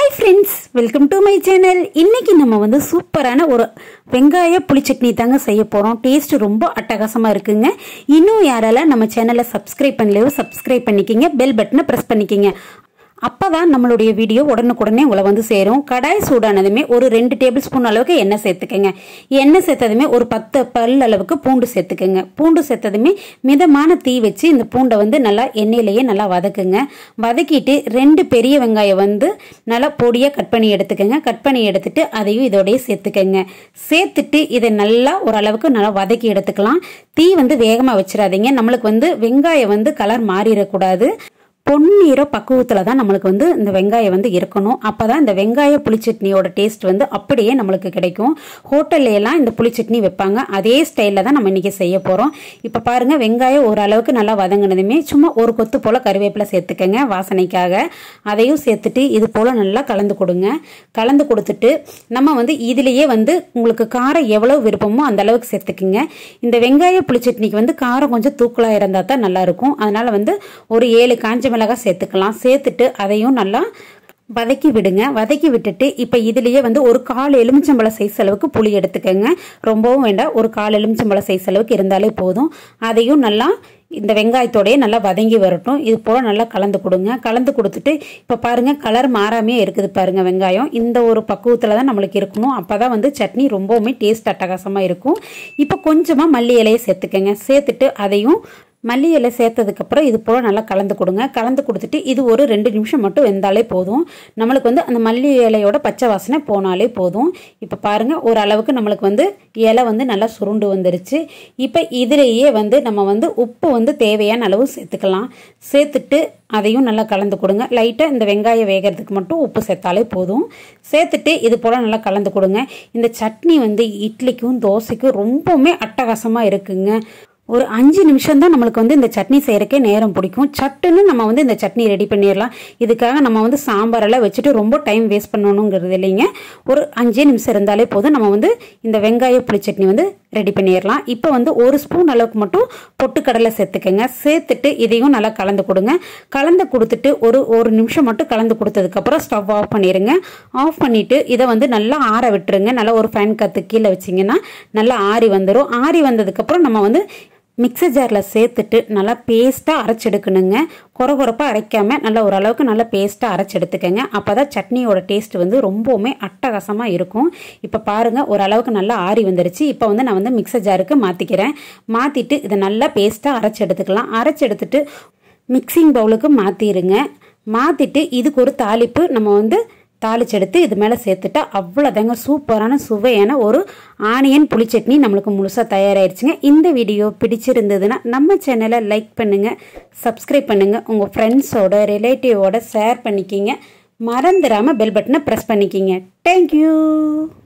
hi friends welcome to my channel இன்னைக்கு நம்ம வந்து சூப்பரான ஒரு வெங்காய புளி சட்னி தாங்க செய்ய போகிறோம் டேஸ்ட் ரொம்ப அட்டகாசமாக இருக்குங்க இன்னும் யாரால நம்ம சேனலை சப்ஸ்கிரைப் பண்ணலையோ சப்ஸ்கிரைப் பண்ணிக்கிங்க பெல் பட்டனை ப்ரெஸ் பண்ணிக்கிங்க அப்பதான் நம்மளுடைய வீடியோ உடனுக்குடனே உங்களை வந்து சேரும் கடாய் சூடானதுமே ஒரு ரெண்டு டேபிள் ஸ்பூன் அளவுக்கு எண்ணெய் சேர்த்துக்கங்க எண்ணெய் சேர்த்ததுமே ஒரு பத்து பல் அளவுக்கு பூண்டு சேர்த்துக்கங்க பூண்டு சேர்த்ததுமே மிதமான தீ வச்சு இந்த பூண்டை வந்து நல்லா எண்ணெயிலேயே நல்லா வதக்குங்க வதக்கிட்டு ரெண்டு பெரிய வெங்காயம் வந்து நல்லா பொடியாக கட் பண்ணி எடுத்துக்கங்க கட் பண்ணி எடுத்துட்டு அதையும் இதோடய சேர்த்துக்கங்க சேர்த்துட்டு இதை நல்லா ஓரளவுக்கு நல்லா வதக்கி எடுத்துக்கலாம் தீ வந்து வேகமாக வச்சிடாதீங்க நம்மளுக்கு வந்து வெங்காயம் வந்து கலர் மாறிடக்கூடாது பொன்னீர பக்குவத்தில் தான் நம்மளுக்கு வந்து இந்த வெங்காயம் வந்து இருக்கணும் அப்போ தான் இந்த வெங்காய புளிச்சட்னியோட டேஸ்ட் வந்து அப்படியே நம்மளுக்கு கிடைக்கும் ஹோட்டல்ல எல்லாம் இந்த புளிச்சட்னி வைப்பாங்க அதே ஸ்டைலில் தான் நம்ம இன்றைக்கி செய்ய போகிறோம் இப்போ பாருங்கள் வெங்காயம் ஓரளவுக்கு நல்லா வதங்கினதுமே சும்மா ஒரு கொத்து போல் கருவேப்பிலை சேர்த்துக்கங்க வாசனைக்காக அதையும் சேர்த்துட்டு இது போல் நல்லா கலந்து கொடுங்க கலந்து கொடுத்துட்டு நம்ம வந்து இதுலேயே வந்து உங்களுக்கு காரம் எவ்வளோ விருப்பமோ அந்த அளவுக்கு சேர்த்துக்குங்க இந்த வெங்காய புளிச்சட்னிக்கு வந்து காரம் கொஞ்சம் தூக்கலாக இருந்தால் தான் நல்லாயிருக்கும் அதனால் வந்து ஒரு ஏழு காஞ்ச மிளகாய் சேர்த்துக்கலாம் சேர்த்துட்டு அதையும் நல்லா வதக்கி விடுங்க வதக்கி விட்டுட்டு இப்போ இதுலேயே வந்து ஒரு கால் எலுமிச்சம்பழம் சைஸ் அளவுக்கு புளி எடுத்துக்கோங்க ரொம்பவும் வேண்டாம் ஒரு கால் எலுமிச்சம்பழம் சைஸ் அளவுக்கு இருந்தாலே போதும் அதையும் நல்லா இந்த வெங்காயத்தோடய நல்லா வதங்கி வரட்டும் இது போல் நல்லா கலந்து கொடுங்க கலந்து கொடுத்துட்டு இப்போ பாருங்கள் கலர் மாறாமே இருக்குது பாருங்கள் வெங்காயம் இந்த ஒரு பக்குவத்தில் தான் நம்மளுக்கு இருக்கணும் அப்போ தான் வந்து சட்னி ரொம்பவுமே டேஸ்ட் அட்டகாசமாக இருக்கும் இப்போ கொஞ்சமாக மல்லி இலையை சேர்த்துக்கங்க சேர்த்துட்டு அதையும் மல்லி இலை சேர்த்ததுக்கப்புறம் இது போல் நல்லா கலந்து கொடுங்க கலந்து கொடுத்துட்டு இது ஒரு ரெண்டு நிமிஷம் மட்டும் வெந்தாலே போதும் நம்மளுக்கு வந்து அந்த மல்லி இலையோட பச்சை வாசனை போனாலே போதும் இப்போ பாருங்கள் ஓரளவுக்கு நம்மளுக்கு வந்து இலை வந்து நல்லா சுருண்டு வந்துருச்சு இப்போ இதுலேயே வந்து நம்ம வந்து உப்பு வந்து தேவையான அளவு சேர்த்துக்கலாம் சேர்த்துட்டு அதையும் நல்லா கலந்து கொடுங்க லைட்டாக இந்த வெங்காயம் வேகிறதுக்கு மட்டும் உப்பு சேர்த்தாலே போதும் சேர்த்துட்டு இது போல் நல்லா கலந்து கொடுங்க இந்த சட்னி வந்து இட்லிக்கும் தோசைக்கும் ரொம்பவுமே அட்டகாசமாக இருக்குங்க ஒரு அஞ்சு நிமிஷம் தான் நம்மளுக்கு வந்து இந்த சட்னி செய்யறக்கே நேரம் பிடிக்கும் சட்டுன்னு நம்ம வந்து இந்த சட்னி ரெடி பண்ணிடலாம் இதுக்காக நம்ம வந்து சாம்பாரெல்லாம் வச்சுட்டு ரொம்ப டைம் வேஸ்ட் பண்ணணுங்கிறது இல்லைங்க ஒரு அஞ்சே நிமிஷம் இருந்தாலே போதும் நம்ம வந்து இந்த வெங்காய புளி சட்னி வந்து ரெடி பண்ணிடலாம் இப்போ வந்து ஒரு ஸ்பூன் அளவுக்கு மட்டும் பொட்டுக்கடலை சேர்த்துக்கங்க சேர்த்துட்டு இதையும் நல்லா கலந்து கொடுங்க கலந்து கொடுத்துட்டு ஒரு ஒரு நிமிஷம் மட்டும் கலந்து கொடுத்ததுக்கப்புறம் ஸ்டவ் ஆஃப் பண்ணிடுங்க ஆஃப் பண்ணிவிட்டு இதை வந்து நல்லா ஆற விட்டுருங்க நல்லா ஒரு ஃபேன் கற்று கீழே வச்சிங்கன்னா நல்லா ஆறி வந்துடும் ஆறி வந்ததுக்கப்புறம் நம்ம வந்து மிக்சர் ஜாரில் சேர்த்துட்டு நல்லா பேஸ்ட்டாக அரைச்செடுக்கணுங்க குறை குறைப்பாக அரைக்காமல் நல்லா ஓரளவுக்கு நல்லா பேஸ்ட்டாக அரைச்செடுத்துக்கங்க அப்போ தான் சட்னியோட டேஸ்ட் வந்து ரொம்பவுமே அட்டகாசமாக இருக்கும் இப்போ பாருங்கள் ஓரளவுக்கு நல்லா ஆறி வந்துருச்சு இப்போ வந்து நான் வந்து மிக்சர் ஜாருக்கு மாற்றிக்கிறேன் மாற்றிட்டு இதை நல்லா பேஸ்ட்டாக அரைச்செடுத்துக்கலாம் அரைச்செடுத்துட்டு மிக்சிங் பவுலுக்கு மாற்றிடுங்க மாற்றிட்டு இதுக்கு ஒரு தாளிப்பு நம்ம வந்து தாளிச்செடுத்து இது மேலே சேர்த்துட்டா அவ்வளோதாங்க சூப்பரான சுவையான ஒரு ஆனியன் புளிச்சட்னி நம்மளுக்கு முழுசாக தயாராகிடுச்சுங்க இந்த வீடியோ பிடிச்சிருந்ததுன்னா நம்ம சேனலை லைக் பண்ணுங்கள் சப்ஸ்கிரைப் பண்ணுங்கள் உங்கள் ஃப்ரெண்ட்ஸோட ரிலேட்டிவோட ஷேர் பண்ணிக்கிங்க மறந்துடாமல் பெல் பட்டனை ப்ரெஸ் பண்ணிக்கிங்க தேங்க்யூ